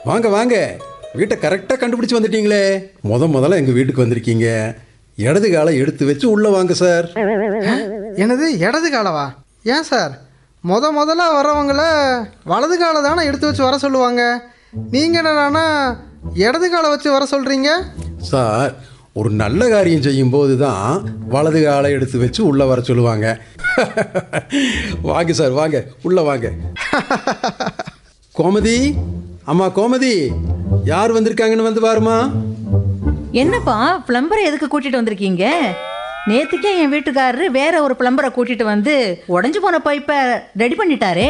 வாங்க வாங்க வீட்டை கரெக்டாக கண்டுபிடிச்சு வந்துட்டீங்களே முத முதல்ல எங்கள் வீட்டுக்கு வந்திருக்கீங்க இடது காலை எடுத்து வச்சு உள்ளே வாங்க சார் என்னது இடது காலவா ஏன் சார் முத முதல்ல வரவங்கள வலது காலை தானே எடுத்து வச்சு வர சொல்லுவாங்க நீங்கள் என்னடானா இடது காலை வச்சு வர சொல்கிறீங்க சார் ஒரு நல்ல காரியம் செய்யும்போது தான் வலது காலை எடுத்து வச்சு உள்ளே வர சொல்லுவாங்க வாங்க சார் வாங்க உள்ளே வாங்க கோமதி அம்மா கோமதி யார் வந்திருக்காங்கன்னு வந்து பாருமா என்னப்பா பிளம்பரை எதுக்கு கூட்டிட்டு வந்திருக்கீங்க நேத்துக்கே என் வீட்டுக்காரரு வேற ஒரு பிளம்பரை கூட்டிட்டு வந்து உடைஞ்சு போன பைப்பை ரெடி பண்ணிட்டாரே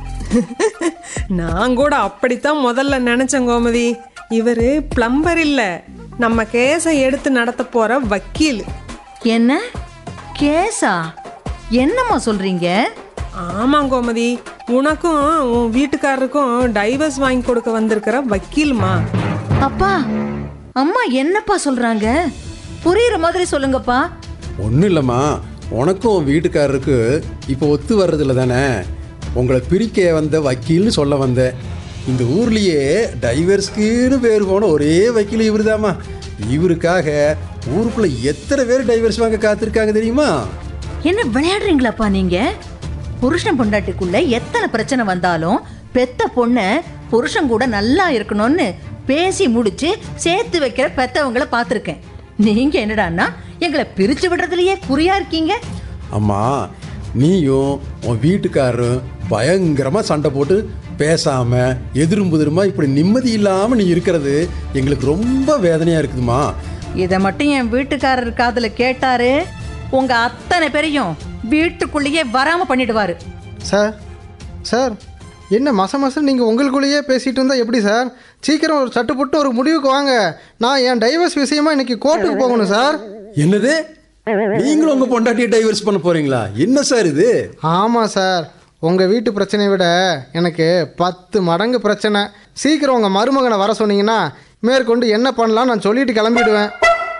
நான் கூட அப்படித்தான் முதல்ல நினைச்சேன் கோமதி இவரு பிளம்பர் இல்ல நம்ம கேஸை எடுத்து நடத்த போற வக்கீல் என்ன கேஸா என்னம்மா சொல்றீங்க ஆமா கோமதி உனக்கும் உன் வீட்டுக்காரருக்கும் டைவர்ஸ் வாங்கி கொடுக்க வந்திருக்கிற வக்கீல்மா அப்பா அம்மா என்னப்பா சொல்றாங்க புரியுற மாதிரி சொல்லுங்கப்பா ஒன்றும் இல்லைம்மா உனக்கும் உன் வீட்டுக்காரருக்கு இப்போ ஒத்து வர்றதில்ல தானே உங்களை பிரிக்க வந்த வக்கீல்னு சொல்ல வந்தேன் இந்த ஊர்லேயே டைவர்ஸ்க்குன்னு பேர் போன ஒரே வக்கீல் இவருதாம்மா இவருக்காக ஊருக்குள்ள எத்தனை பேர் டைவர்ஸ் வாங்க காத்திருக்காங்க தெரியுமா என்ன விளையாடுறீங்களாப்பா நீங்க புருஷன் பொண்டாட்டிக்குள்ள எத்தனை பிரச்சனை வந்தாலும் பெத்த பொண்ண புருஷன் கூட நல்லா இருக்கணும்னு பேசி முடிச்சு சேர்த்து வைக்கிற பெத்தவங்கள பார்த்துருக்கேன் நீங்க என்னடான்னா எங்களை பிரிச்சு விடுறதுலயே குறியா இருக்கீங்க அம்மா நீயும் உன் வீட்டுக்காரரும் பயங்கரமாக சண்டை போட்டு பேசாம எதிரும் புதிருமா இப்படி நிம்மதி இல்லாமல் நீ இருக்கிறது எங்களுக்கு ரொம்ப வேதனையாக இருக்குதுமா இதை மட்டும் என் வீட்டுக்காரர் காதுல கேட்டாரு உங்க அத்தனை பேரையும் வீட்டுக்குள்ளேயே வராம பண்ணிடுவாரு சார் சார் என்ன மச மசம் நீங்கள் உங்களுக்குள்ளேயே பேசிகிட்டு இருந்தால் எப்படி சார் சீக்கிரம் ஒரு சட்டு போட்டு ஒரு முடிவுக்கு வாங்க நான் என் டைவர்ஸ் விஷயமா இன்னைக்கு கோர்ட்டுக்கு போகணும் சார் என்னது நீங்களும் உங்க பொண்டாட்டியை டைவர்ஸ் பண்ண போறீங்களா என்ன சார் இது ஆமாம் சார் உங்கள் வீட்டு பிரச்சனையை விட எனக்கு பத்து மடங்கு பிரச்சனை சீக்கிரம் உங்கள் மருமகனை வர சொன்னீங்கன்னா மேற்கொண்டு என்ன பண்ணலாம் நான் சொல்லிட்டு கிளம்பிடுவேன்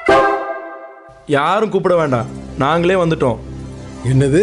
யாரும் கூப்பிட வேண்டாம் நாங்களே வந்துட்டோம் என்னது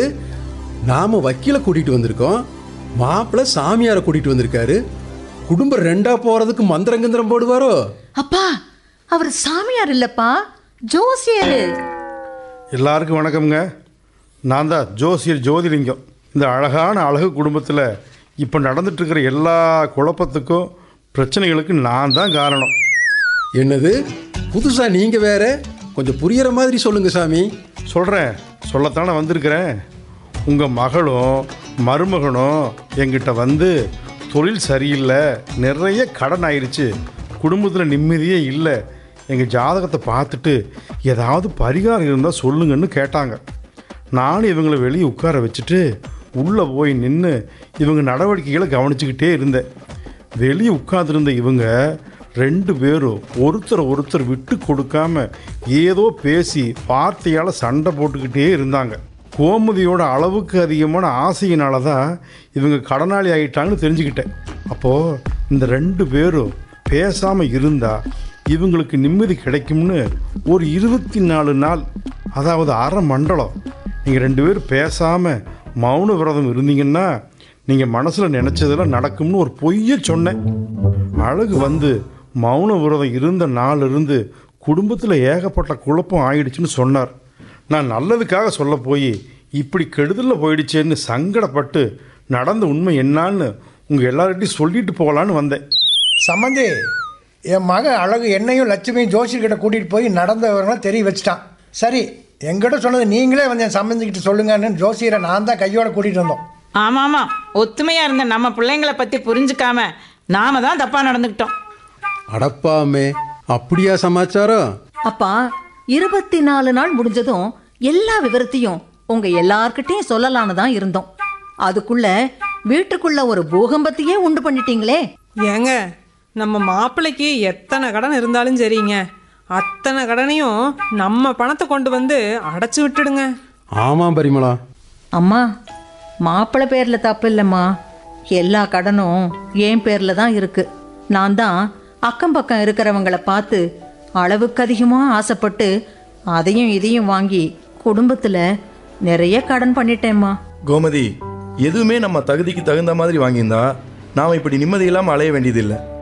நாம வக்கீல கூட்டிட்டு வந்திருக்கோம் மாப்பிள்ளை சாமியாரை கூட்டிட்டு வந்திருக்காரு குடும்பம் ரெண்டா போறதுக்கு மந்திரங்கந்திரம் போடுவாரோ அப்பா அவர் சாமியார் இல்லப்பா ஜோசியரு எல்லாருக்கும் வணக்கம்ங்க நான் தான் ஜோசியர் ஜோதிலிங்கம் இந்த அழகான அழகு குடும்பத்தில் இப்போ நடந்துட்டுருக்கிற எல்லா குழப்பத்துக்கும் பிரச்சனைகளுக்கும் நான் தான் காரணம் என்னது புதுசா நீங்க வேற கொஞ்சம் புரியற மாதிரி சொல்லுங்க சாமி சொல்கிறேன் சொல்லத்தானே வந்திருக்கிறேன் உங்கள் மகளும் மருமகனும் எங்கிட்ட வந்து தொழில் சரியில்லை நிறைய கடன் ஆயிடுச்சு குடும்பத்தில் நிம்மதியே இல்லை எங்கள் ஜாதகத்தை பார்த்துட்டு ஏதாவது பரிகாரம் இருந்தால் சொல்லுங்கன்னு கேட்டாங்க நானும் இவங்களை வெளியே உட்கார வச்சுட்டு உள்ளே போய் நின்று இவங்க நடவடிக்கைகளை கவனிச்சுக்கிட்டே இருந்தேன் வெளியே உட்கார்ந்திருந்த இவங்க ரெண்டு பேரும் ஒருத்தர் ஒருத்தர் விட்டு கொடுக்காம ஏதோ பேசி வார்த்தையால் சண்டை போட்டுக்கிட்டே இருந்தாங்க கோமதியோட அளவுக்கு அதிகமான ஆசையினால தான் இவங்க கடனாளி ஆகிட்டாங்கன்னு தெரிஞ்சுக்கிட்டேன் அப்போது இந்த ரெண்டு பேரும் பேசாமல் இருந்தா இவங்களுக்கு நிம்மதி கிடைக்கும்னு ஒரு இருபத்தி நாலு நாள் அதாவது அரை மண்டலம் நீங்கள் ரெண்டு பேரும் பேசாமல் மௌன விரதம் இருந்தீங்கன்னா நீங்கள் மனசில் நினச்சதெல்லாம் நடக்கும்னு ஒரு பொய்யை சொன்னேன் அழகு வந்து மௌன விரதம் இருந்த நாள் இருந்து குடும்பத்தில் ஏகப்பட்ட குழப்பம் ஆயிடுச்சுன்னு சொன்னார் நான் நல்லதுக்காக சொல்ல போய் இப்படி கெடுதலில் போயிடுச்சேன்னு சங்கடப்பட்டு நடந்த உண்மை என்னான்னு உங்கள் எல்லார்கிட்டையும் சொல்லிட்டு போகலான்னு வந்தேன் சம்மந்தி என் மகன் அழகு என்னையும் லட்சுமியும் ஜோசியர்கிட்ட கூட்டிகிட்டு போய் நடந்த விவரங்களை தெரிய வச்சுட்டான் சரி என்கிட்ட சொன்னது நீங்களே வந்து என் சம்மந்திக்கிட்ட சொல்லுங்கன்னு ஜோசியரை நான் தான் கையோட கூட்டிகிட்டு வந்தோம் ஆமாம் ஆமாம் ஒத்துமையாக இருந்த நம்ம பிள்ளைங்களை பற்றி புரிஞ்சுக்காம நாம தான் தப்பாக நடந்துக்கிட்டோம் அடப்பாமே அப்படியா சமாச்சாரம் அப்பா இருபத்தி நாலு நாள் முடிஞ்சதும் எல்லா விவரத்தையும் உங்க எல்லார்கிட்டயும் சொல்லலான்னு தான் இருந்தோம் அதுக்குள்ள வீட்டுக்குள்ள ஒரு பூகம்பத்தையே உண்டு பண்ணிட்டீங்களே ஏங்க நம்ம மாப்பிள்ளைக்கு எத்தனை கடன் இருந்தாலும் சரிங்க அத்தனை கடனையும் நம்ம பணத்தை கொண்டு வந்து அடைச்சி விட்டுடுங்க ஆமாம் பரிமளா அம்மா மாப்பிள்ளை பேர்ல தப்பு இல்லைம்மா எல்லா கடனும் என் பேர்ல தான் இருக்கு நான் தான் அக்கம் பக்கம் இருக்கிறவங்கள பார்த்து அளவுக்கு அதிகமாக ஆசைப்பட்டு அதையும் இதையும் வாங்கி குடும்பத்துல நிறைய கடன் பண்ணிட்டேம்மா கோமதி எதுவுமே நம்ம தகுதிக்கு தகுந்த மாதிரி வாங்கியிருந்தா நாம் இப்படி நிம்மதி இல்லாமல் அலைய வேண்டியதில்லை